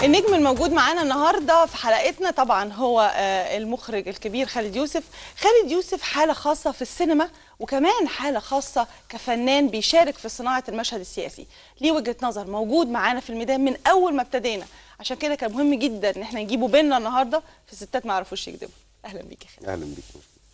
النجم الموجود معانا النهارده في حلقتنا طبعا هو آه، المخرج الكبير خالد يوسف خالد يوسف حالة خاصة في السينما وكمان حالة خاصة كفنان بيشارك في صناعة المشهد السياسي ليه وجهة نظر موجود معانا في الميدان من أول ما ابتدينا عشان كده كان مهم جدا ان احنا نجيبه بينا النهارده في ستات ما يعرفوش يكذبوا اهلا بيك يا خالد اهلا بيك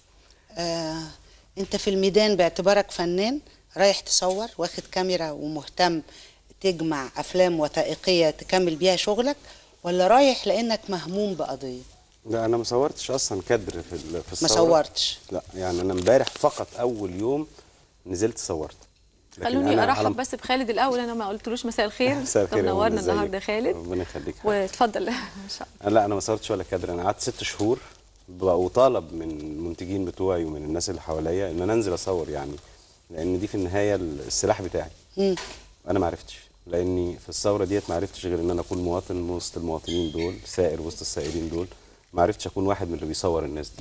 آه، انت في الميدان باعتبارك فنان رايح تصور واخد كاميرا ومهتم تجمع افلام وثائقيه تكمل بيها شغلك ولا رايح لانك مهموم بقضيه لا انا ما صورتش اصلا كادر في ال- في ما الصورة صورتش لا يعني انا امبارح فقط اول يوم نزلت صورت لكن خلوني أنا ارحب على- بس بخالد الاول انا ما قلتلوش مساء الخير مساء الخير طب يا نورنا منى، ازيك؟ النهارده خالد ربنا يخليك واتفضل ان شاء الله لا انا ما صورتش ولا كادر انا قعدت ست شهور بقى طالب من المنتجين بتوعي ومن الناس اللي حواليا ان انا انزل اصور يعني لان دي في النهايه السلاح بتاعي مم. انا ما عرفتش لاني في الثوره ديت ما عرفتش غير ان انا اكون مواطن وسط المواطنين دول سائر وسط السائرين دول ما عرفتش اكون واحد من اللي بيصور الناس دي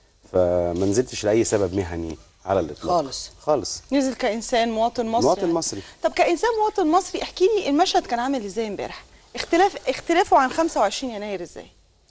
فما نزلتش لاي سبب مهني على الاطلاق خالص. خالص نزل كإنسان مواطن مصري مواطن يعني. مصري. طب كإنسان مواطن مصري احكي لي المشهد كان عامل ازاي امبارح اختلاف اختلافه عن 25 يناير ازاي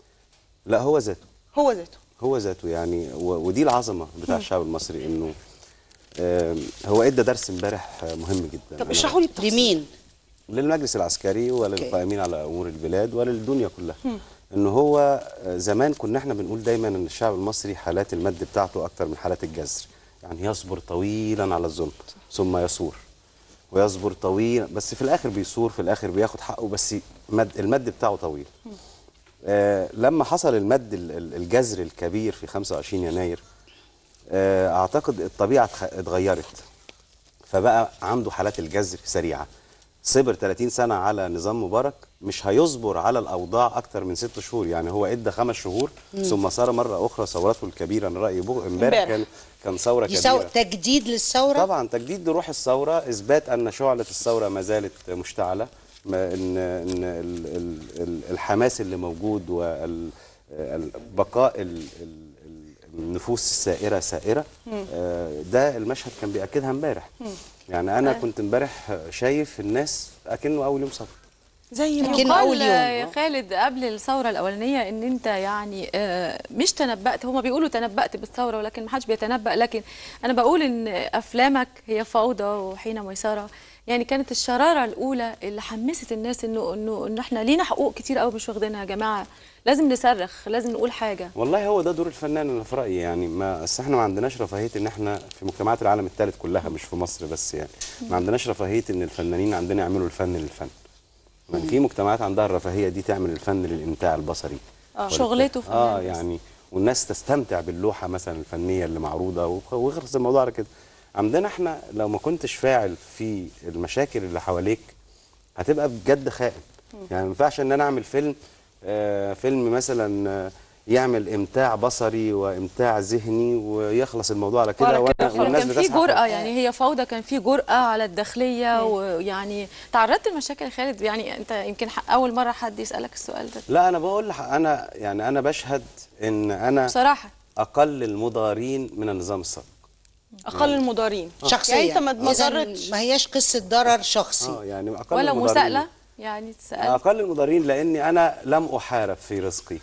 لا هو ذاته هو ذاته هو ذاته يعني و- ودي العظمه بتاع الشعب المصري انه آم، هو ادى درس امبارح مهم جدا طب أنا- اشرحوا لي بتفصيل لمين للمجلس العسكري وللقائمين على امور البلاد وللدنيا كلها ان هو زمان كنا احنا بنقول دايما ان الشعب المصري حالات المد بتاعته اكتر من حالات الجزر يعني يصبر طويلا على الظلم ثم يصور ويصبر طويلا بس في الاخر بيصور في الاخر بياخد حقه بس مد المد بتاعه طويل آه لما حصل المد ال- ال- الجذر الكبير في 25 يناير آه اعتقد الطبيعه اتخ- اتغيرت فبقى عنده حالات الجذر سريعه صبر 30 سنه على نظام مبارك مش هيصبر على الاوضاع اكتر من ست شهور يعني هو ادى خمس شهور ثم صار مره اخرى ثورته الكبيره انا رايي بو- امبارح امبارح. كان كان ثوره دي سو... كبيره تجديد للثوره طبعا تجديد لروح الثوره اثبات ان شعله الثوره ما زالت مشتعله ما ان ان ال- ال- ال- الحماس اللي موجود والبقاء النفوس السائره سائره آه، ده المشهد كان بياكدها امبارح يعني انا كنت امبارح شايف الناس اكنه اول يوم ثوره زي ما لكن هو. أول يقال يوم. يا خالد قبل الثوره الاولانيه ان انت يعني آه، مش تنبأت هما بيقولوا تنبأت بالثوره ولكن ما حدش بيتنبأ لكن انا بقول ان افلامك هي فوضى وحين ميسره يعني كانت الشراره الاولى اللي حمست الناس انه انه ان احنا لينا حقوق كتير قوي مش واخدينها يا جماعه لازم نصرخ لازم نقول حاجه والله هو ده دور الفنان انا في رايي يعني ما اصل احنا ما عندناش رفاهيه ان احنا في مجتمعات العالم الثالث كلها مش في مصر بس يعني ما عندناش رفاهيه ان الفنانين عندنا يعملوا الفن للفن يعني في مجتمعات عندها الرفاهيه دي تعمل الفن للامتاع البصري آه، وللت- شغلته فنان اه بس. يعني والناس تستمتع باللوحه مثلا الفنيه اللي معروضه وخ- ويخلص الموضوع على كده عندنا احنا لو ما كنتش فاعل في المشاكل اللي حواليك هتبقى بجد خائن يعني ما ينفعش ان انا اعمل فيلم آه فيلم مثلا آه، يعمل امتاع بصري وامتاع ذهني ويخلص الموضوع على كده وعلى كده وأنا- خلاص. والناس كان في بتسعى جرأة يعني هي فوضى كان في جرأة على الداخلية ويعني تعرضت لمشاكل يا خالد يعني انت يمكن ح- اول مرة حد يسألك السؤال ده لا انا بقول لح- انا يعني انا بشهد ان انا بصراحة اقل المضارين من النظام السابق اقل المضارين شخصيا يعني انت ما ما إذن ضرتش ما هياش قصه ضرر شخصي اه يعني اقل ولا المضارين. مساءلة يعني تسأل اقل المضارين لاني انا لم احارب في رزقي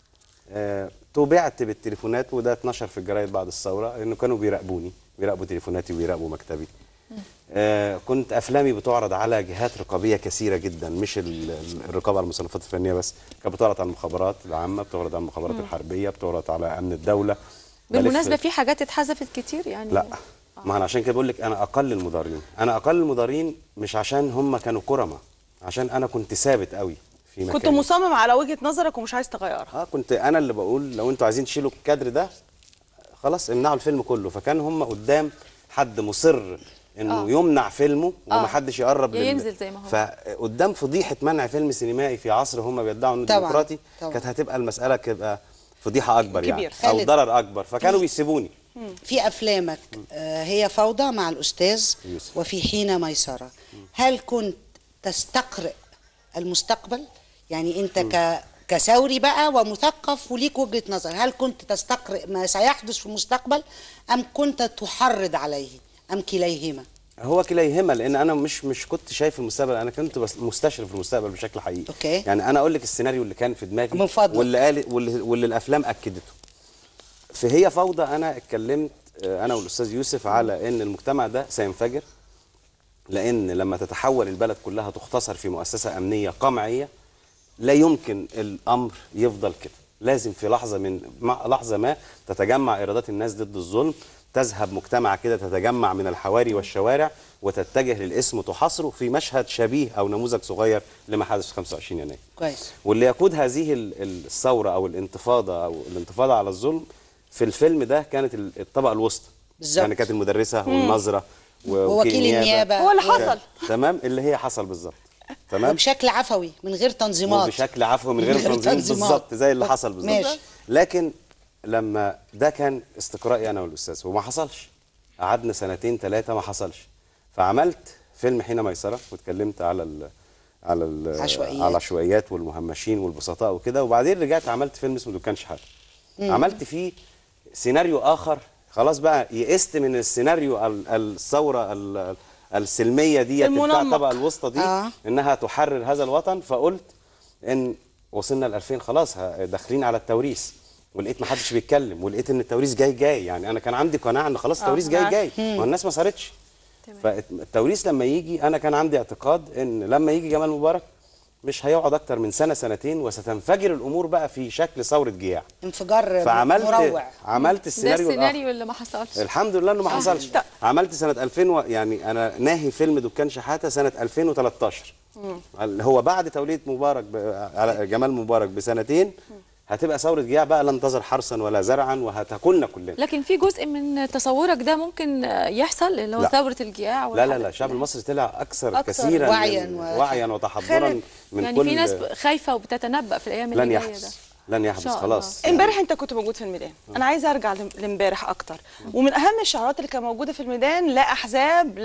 آه، تبعت بالتليفونات وده اتنشر في الجرايد بعد الثوره انه كانوا بيراقبوني بيراقبوا تليفوناتي وبيراقبوا مكتبي آه، كنت افلامي بتعرض على جهات رقابيه كثيره جدا مش ال- ال- الرقابه على المصنفات الفنيه بس كانت بتعرض على المخابرات العامه بتعرض على المخابرات الحربيه بتعرض على امن الدوله بالمناسبة بلف- في حاجات اتحذفت كتير يعني لا ما انا عشان كده بقول لك انا اقل المضارين انا اقل المضارين مش عشان هم كانوا كرمه عشان انا كنت ثابت قوي في مكاني كنت مصمم على وجهة نظرك ومش عايز تغيرها اه كنت انا اللي بقول لو انتوا عايزين تشيلوا الكادر ده خلاص امنعوا الفيلم كله فكان هم قدام حد مصر انه آه. يمنع فيلمه آه. ومحدش يقرب يا لل- ينزل زي ما هو. فقدام فضيحه منع فيلم سينمائي في عصر هم بيدعوا انه طبعاً، ديمقراطي طبعاً. كانت هتبقى المساله تبقى فضيحه اكبر كبير. يعني او خالد. ضرر اكبر فكانوا بيسيبوني في افلامك آه، هي فوضى مع الاستاذ يوسف. وفي حين ميسره هل كنت تستقرئ المستقبل يعني انت ك كثوري بقى ومثقف وليك وجهه نظر هل كنت تستقرئ ما سيحدث في المستقبل ام كنت تحرض عليه ام كليهما هو كليهما لان انا مش مش كنت شايف المستقبل انا كنت بس مستشرف المستقبل بشكل حقيقي أوكي. يعني انا اقول لك السيناريو اللي كان في دماغي من فضلك. واللي قال واللي, واللي الافلام اكدته في هي فوضى انا اتكلمت آه، انا والاستاذ يوسف على ان المجتمع ده سينفجر لان لما تتحول البلد كلها تختصر في مؤسسه امنيه قمعيه لا يمكن الامر يفضل كده لازم في لحظه من مع- لحظه ما تتجمع ايرادات الناس ضد الظلم تذهب مجتمع كده تتجمع من الحواري والشوارع وتتجه للاسم وتحاصره في مشهد شبيه او نموذج صغير لما حدث في 25 يناير كويس واللي يقود هذه ال- ال- الثوره او الانتفاضه او الانتفاضه على الظلم في الفيلم ده كانت ال- الطبقه الوسطى بالظبط. يعني كانت المدرسه والنظره ووكيل النيابة. هو اللي حصل تمام اللي هي حصل بالظبط تمام وبشكل عفوي من غير تنظيمات وبشكل عفوي من غير من غير تنظيم تنظيمات. بالظبط زي اللي حصل بالظبط ماشي. لكن لما ده كان استقرائي انا والاستاذ وما حصلش قعدنا سنتين ثلاثه ما حصلش فعملت فيلم حين ميسره واتكلمت على ال على ال عشوائيات. على العشوائيات والمهمشين والبسطاء وكده وبعدين رجعت عملت فيلم اسمه دكان شحاته عملت فيه سيناريو اخر خلاص بقى يئست من السيناريو ال- الثوره ال- السلميه دي بتاع المنمق. الطبقه الوسطى دي آه. انها تحرر هذا الوطن فقلت ان وصلنا ل 2000 خلاص ه- داخلين على التوريث ولقيت ما حدش بيتكلم ولقيت ان التوريث جاي جاي يعني انا كان عندي قناعه ان خلاص التوريث جاي جاي ما الناس ما صارتش فالتوريث لما يجي انا كان عندي اعتقاد ان لما يجي جمال مبارك مش هيقعد اكتر من سنه سنتين وستنفجر الامور بقى في شكل ثوره جياع انفجار فعملت مروع عملت ده السيناريو الآخر. السيناريو اللي ما حصلش الحمد لله انه ما حصلش طب. عملت سنه 2000 و... يعني انا ناهي فيلم دكان شحاته سنه 2013 اللي هو بعد توليه مبارك ب... على جمال مبارك بسنتين هتبقى ثوره جياع بقى لن تظهر حرثا ولا زرعا وهتاكلنا كلنا لكن في جزء من تصورك ده ممكن يحصل اللي هو لا. ثوره الجياع لا لا لا والحاجات الشعب دي. المصري طلع اكثر, أكثر كثيرا وعياً من- و- وعيا وتحضرا خالد، من يعني كل في ناس خايفه وبتتنبأ في الايام اللي لن جايه ده يحدث لن يحدث شاء خلاص امبارح انت كنت موجود في الميدان انا عايزه ارجع لم- لامبارح اكتر ومن اهم الشعارات اللي كانت موجوده في الميدان لا احزاب لا,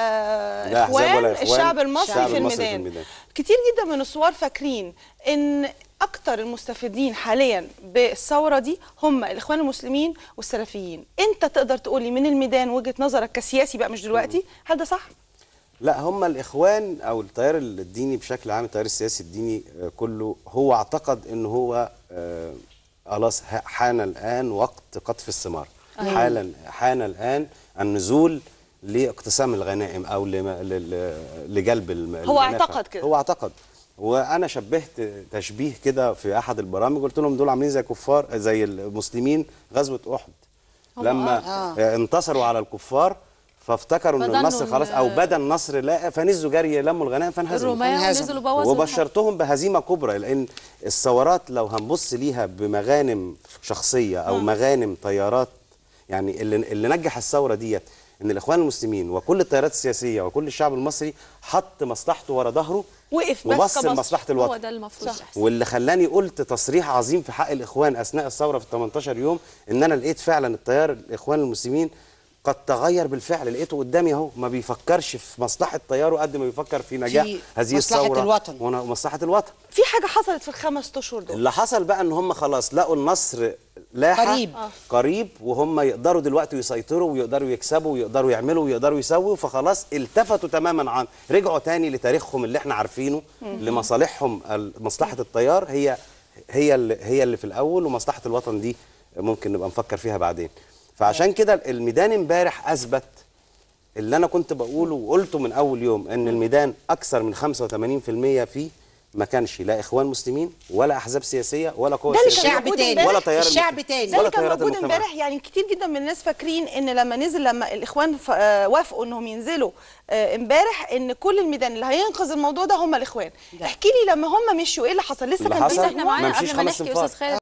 لا أحزاب اخوان ولا إخوان، الشعب المصري, الشعب في, المصري في الميدان. الميدان. كتير جدا من الثوار فاكرين ان اكتر المستفيدين حاليا بالثوره دي هم الاخوان المسلمين والسلفيين انت تقدر تقولي من الميدان وجهه نظرك كسياسي بقى مش دلوقتي هل ده صح لا هم الاخوان او التيار الديني بشكل عام التيار السياسي الديني آه، كله هو اعتقد ان هو آه، خلاص ه- حان الان وقت قطف الثمار حالا حان الان النزول لاقتسام الغنائم او لم- ل- ل- لجلب الم- هو المنافع. اعتقد كده. هو اعتقد وانا شبهت تشبيه كده في احد البرامج قلت لهم دول عاملين زي كفار زي المسلمين غزوه احد هم لما آه. آه. انتصروا على الكفار فافتكروا ان فظنوا النصر إن- خلاص او بدا النصر لا فنزلوا جري يلموا الغنائم فانهزموا الرومان انهزم. نزلوا بوظوا الحرب. وبشرتهم بهزيمه كبرى لان الثورات لو هنبص ليها بمغانم شخصيه او مغانم طيارات يعني اللي, اللي نجح الثوره ديت ان الاخوان المسلمين وكل التيارات السياسيه وكل الشعب المصري حط مصلحته ورا ظهره وقف بس وبص كمصر. لمصلحه هو الوطن ده المفروض صح. يحصل واللي خلاني قلت تصريح عظيم في حق الاخوان اثناء الثوره في 18 يوم ان انا لقيت فعلا التيار الاخوان المسلمين قد تغير بالفعل لقيته قدامي اهو ما بيفكرش في مصلحه تياره قد ما بيفكر في نجاح في هذه مصلحة الثوره الوطن. ومصلحه الوطن في حاجه حصلت في الخمس اشهر دول اللي حصل بقى ان هم خلاص لقوا النصر لاحق قريب. آه. قريب وهم يقدروا دلوقتي يسيطروا ويقدروا يكسبوا ويقدروا يعملوا ويقدروا يسووا فخلاص التفتوا تماما عن رجعوا تاني لتاريخهم اللي احنا عارفينه لمصالحهم ال- مصلحه التيار هي هي اللي هي اللي في الاول ومصلحه الوطن دي ممكن نبقى نفكر فيها بعدين فعشان كده الميدان امبارح اثبت اللي انا كنت بقوله وقلته من اول يوم ان الميدان اكثر من 85% فيه ما كانش لا اخوان مسلمين ولا احزاب سياسيه ولا قوى ده اللي سياسيه كان الشعب موجود تاني امبارح. ولا تيار الشعب المجتمع. تاني ده ولا اللي كان تيارات موجود المجتمع. امبارح يعني كتير جدا من الناس فاكرين ان لما نزل لما الاخوان ف- آه، وافقوا انهم ينزلوا آه، امبارح ان كل الميدان اللي هينقذ الموضوع ده هم الاخوان احكي لي لما هم مشوا ايه اللي حصل لسه اللي كان في حصل احنا معانا ما مشيش قبل ما خمس نحكي انفار. استاذ خالد